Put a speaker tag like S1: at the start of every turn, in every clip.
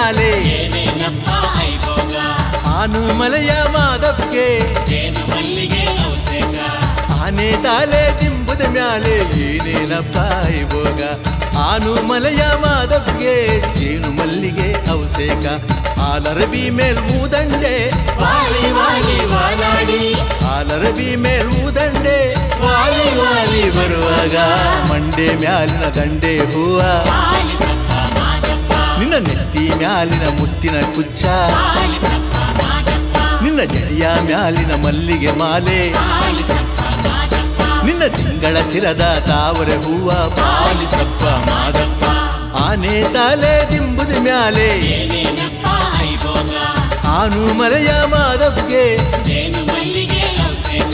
S1: ಮ್ಯಾಲೆ
S2: ಏನೇನಪ್ಪ ಐಭೋಗ
S1: ಆನು ಮಲೆಯ ಮಾದವ್ಗೆ
S2: ಜೇನು ಮಲ್ಲಿಗೆ ಔಸೇಕ
S1: ಆನೆ ತಾಲೆ ದಿಂಬುದ ಮ್ಯಾಲೆ ಏನೇನಪ್ಪ ಇವಾಗ ಆನು ಮಲೆಯ ಮಾದವ್ಗೆ ಜೇನು ಮಲ್ಲಿಗೆ ಔಸೇಕ ಆಲರಬಿ ಮೇಲ್ ಊದಂಡೆ
S2: ವಾಲಿ ವಾಲಿ ವಾಲಾಡಿ
S1: ಆಲರಬಿ ಮೇಲ್ ಊದಂಡೆ ವಾಲಿ ವಾಲಿ ಬರುವಾಗ ಮಂಡೆ ಮ್ಯಾಲಿನ ದಂಡೆ ಹೂವ
S2: ಪಾಲಿಸಪ್ಪ ಮಾದಪ್ಪ
S1: ನಿನ್ನ ನೆತ್ತಿ ಮ್ಯಾಲಿನ ಮುತ್ತಿನ ಕುಚ್ಚ
S2: ಪಾಲಿಸಪ್ಪ ಮಾದಪ್ಪ
S1: ನಿನ್ನ ಜಡಿಯ ಮ್ಯಾಲಿನ ಮಲ್ಲಿಗೆ ಮಾಲೆ
S2: ಪಾಲಿಸಪ್ಪ ಮಾದಪ್ಪ
S1: ನಿನ್ನ ತಿಂಗಳ ಶಿರದ ತಾವರೆ ಹೂವ ಪಾಲಿಸಪ್ಪ ಮಾದಪ್ಪ ಆನೆ ತಾಲೆ ದಿಂಬುದ ಮ್ಯಾಲೆ
S2: ಏನೇನಪ್ಪ ಐಭೋಗ
S1: ಆನು ಮಲೆಯ ಮಾದವ್ಗೆ
S2: ಜೇನು ಮಲ್ಲಿಗೆ ಔಸೇಕ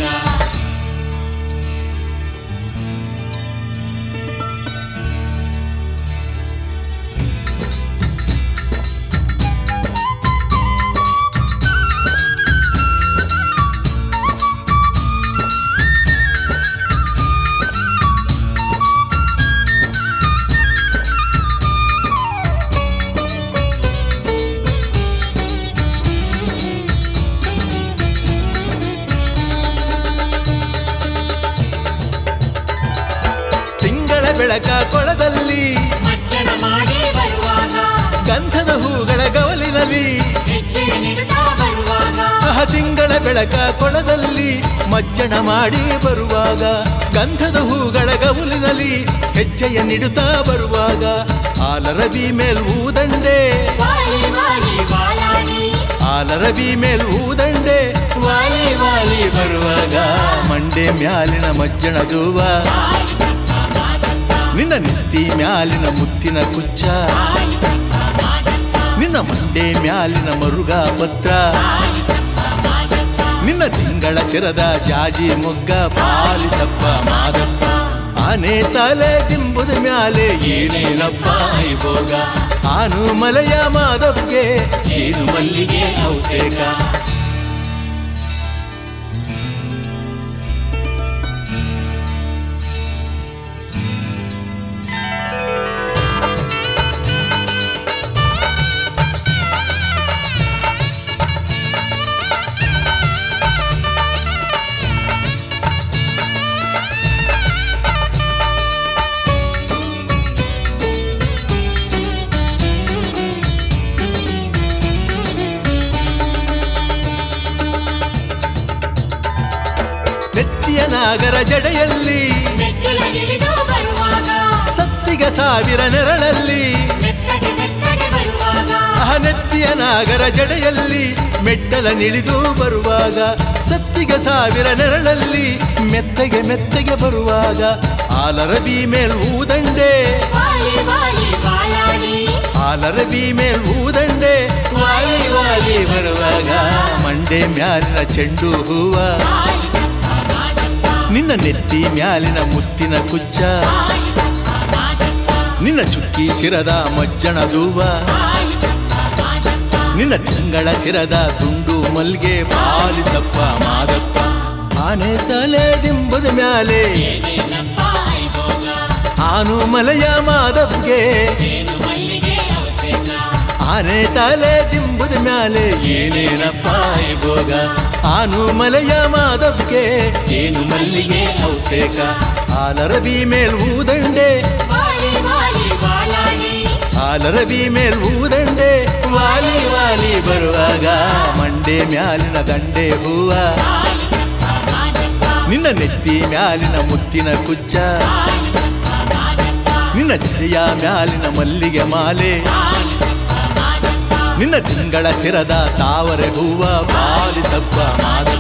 S1: ತಿಂಗಳ ಬೆಳಕ ಕೊಳದಲ್ಲಿ
S2: ಮಜ್ಜನ ಮಾಡಿ ಬರುವಾಗ
S1: ಗಂಧದ ಹೂಗಳ ಗವಲಿನಲ್ಲಿ
S2: ಹೆಜ್ಜೆ ನಿಡುತ್ತಾ ಬರುವಾಗ
S1: ಆಹ ತಿಂಗಳ ಬೆಳಕ ಕೊಳದಲ್ಲಿ ಮಜ್ಜನ ಮಾಡಿ ಬರುವಾಗ ಗಂಧದ ಹೂಗಳ ಗವಲಿನಲ್ಲಿ ಹೆಜ್ಜೆಯ ನಿಡುತ್ತಾ ಬರುವಾಗ ಆಲರಬಿ ಮೇಲ್ ಊದಂಡೆ
S2: ವಾಲಿ ವಾಲಿ ವಾಲಾಡಿ
S1: ಆಲರಬಿ ಮೇಲ್ ಊದಂಡೆ ವಾಲಿ ವಾಲಿ ಬರುವಾಗ ಮಂಡೆ ಮ್ಯಾಲಿನ ಮಜ್ಜನ ದೂವ
S2: ಪಾಲಿಸಪ್ಪ ಮಾದಪ್ಪ
S1: ನಿನ್ನ ನೆತ್ತಿ ಮ್ಯಾಲಿನ ಮುತ್ತಿನ ಕುಚ್ಚ
S2: ಪಾಲಿಸಪ್ಪ ಮಾದಪ್ಪ
S1: ನಿನ್ನ ಮಂಡೆ ಮ್ಯಾಲಿನ ಮರುಗ ಪತ್ರ
S2: ಪಾಲಿಸಪ್ಪ ಮಾದಪ್ಪ
S1: ನಿನ್ನ ತಿಂಗಳ ಶಿರದ ಜಾಜಿ ಮೊಗ್ಗ ಪಾಲಿಸಪ್ಪ ಮಾದಪ್ಪ ಆನೆ ತಲೆ ದಿಂಬುದ ಮ್ಯಾಲೆ ಏನೇನಪ್ಪ ಐಭೋಗ ಆನು ಮಲೆಯ ಮಾದವ್ಗೆ ಜೇನು ಮಲ್ಲಿಗೆ ಔಸೇಕ ನೆತ್ತಿಯ ನಾಗರ ಜಡೆಯಲ್ಲಿ
S2: ಮೆಟ್ಟಿಲಗಿಳಿದು ಬರುವಾಗ
S1: ಸತ್ತಿಗ ಸಾವಿರ ನೆರಳಲ್ಲಿ
S2: ಮೆತ್ತಗೆ ಮೆತ್ತಗೆ ಬರುವಾಗ
S1: ಆಹ ನೆತ್ತಿಯ ನಾಗರ ಜಡೆಯಲ್ಲಿ ಮೆಟ್ಟಲ ನಿಳಿದು ಬರುವಾಗ ಸತ್ತಿಗ ಸಾವಿರ ನೆರಳಲ್ಲಿ ಮೆತ್ತಗೆ ಮೆತ್ತಗೆ ಬರುವಾಗ ಆಲರಬಿ ಮೇಲ್ ಊದಂಡೆ
S2: ವಾಲಿ ವಾಲಿ ವಾಲಾಡಿ
S1: ಆಲರಬಿ ಮೇಲ್ ಊದಂಡೆ ವಾಲಿ ವಾಲಿ ಬರುವಾಗ ಮಂಡೆ ಮ್ಯಾಲಿನ ಚೆಂಡು ಹೂವ
S2: ಪಾಲಿಸಪ್ಪ ಮಾದಪ್ಪ
S1: ನಿನ್ನ ನೆತ್ತಿ ಮ್ಯಾಲಿನ ಮುತ್ತಿನ ಕುಚ್ಚ
S2: ಪಾಲಿಸಪ್ಪ ಮಾದಪ್ಪ
S1: ನಿನ್ನ ಚುಕ್ಕಿ ಶಿರದ ಮಜ್ಜನ ದೂವ
S2: ಪಾಲಿಸಪ್ಪ ಮಾದಪ್ಪ
S1: ನಿನ್ನ ತಿಂಗಳ ಶಿರದ ತುಂಡು ಮಲ್ಗೆ ಪಾಲಿಸಪ್ಪ ಮಾದಪ್ಪ ಆನೆ ತಲೆ ದಿಂಬದ ಮ್ಯಾಲೆ
S2: ಏನೇನಪ್ಪ ಐಭೋಗ
S1: ಆನು ಮಲೆಯ ಮಾದವ್ಗೆ
S2: ಜೇನು ಮಲ್ಲಿಗೆ ಔಸೇಕ
S1: ಆನೆ ತಲೆ ದಿಂಬುದ ಮ್ಯಾಲೆ ಏನೇನಪ್ಪ ಭೋಗ ಆನು ಮಲೆಯ ಮಾದವ್ಗೆ ಜೇನು ಮಲ್ಲಿಗೆ ಔಸೇಕ ಆಲರಬಿ ಮೇಲ್ ಊದಂಡೆ
S2: ವಾಲಿ ವಾಲಿ ವಾಲಾಡಿ
S1: ಆಲರಬಿ ಮೇಲ್ ಊದಂಡೆ ವಾಲಿ ವಾಲಿ ಬರುವಾಗ ಮಂಡೆ ಮ್ಯಾಲಿನ ದಂಡೆ ಹೂವ
S2: ಪಾಲಿಸಪ್ಪ ಮಾದಪ್ಪ
S1: ನಿನ್ನ ನೆತ್ತಿ ಮ್ಯಾಲಿನ ಮುತ್ತಿನ ಕುಚ್ಚ
S2: ಪಾಲಿಸಪ್ಪ ಮಾದಪ್ಪ
S1: ನಿನ್ನ ಜಡೆಯ ಮ್ಯಾಲಿನ ಮಲ್ಲಿಗೆ ಮಾಲೆ
S2: ಪಾಲಿಸಪ್ಪ ಮಾದಪ್ಪ
S1: ನಿನ್ನ ತಿಂಗಳ ಶಿರದ ತಾವರೆ ಹೂವ ಪಾಲಿಸಪ್ಪ ಮಾದಪ್ಪ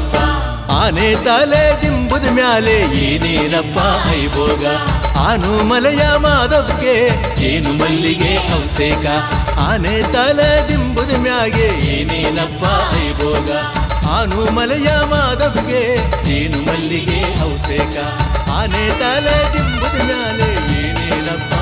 S1: ಆನೆ ತಲೆ ದಿಂಬುದ ಮ್ಯಾಲೆ ಏನೇನಪ್ಪ ಐಭೋಗ ಆನು ಮಲೆಯ ಮಾದವ್ಗೆ ಜೇನು ಮಲ್ಲಿಗೆ ಔಸೇಕ ಆನೆ ತಲೆ ದಿಂಬುದ ಮ್ಯಾಗೆ ಏನೇನಪ್ಪ ಐಭೋಗ ಆನು ಮಲೆಯ ಮಾದವ್ಗೆ ಜೇನು ಮಲ್ಲಿಗೆ ಔಸೇಕ ಆನೆ ತಲೆ ದಿಂಬುದ ಮ್ಯಾಲೆ ಏನೇನಪ್ಪ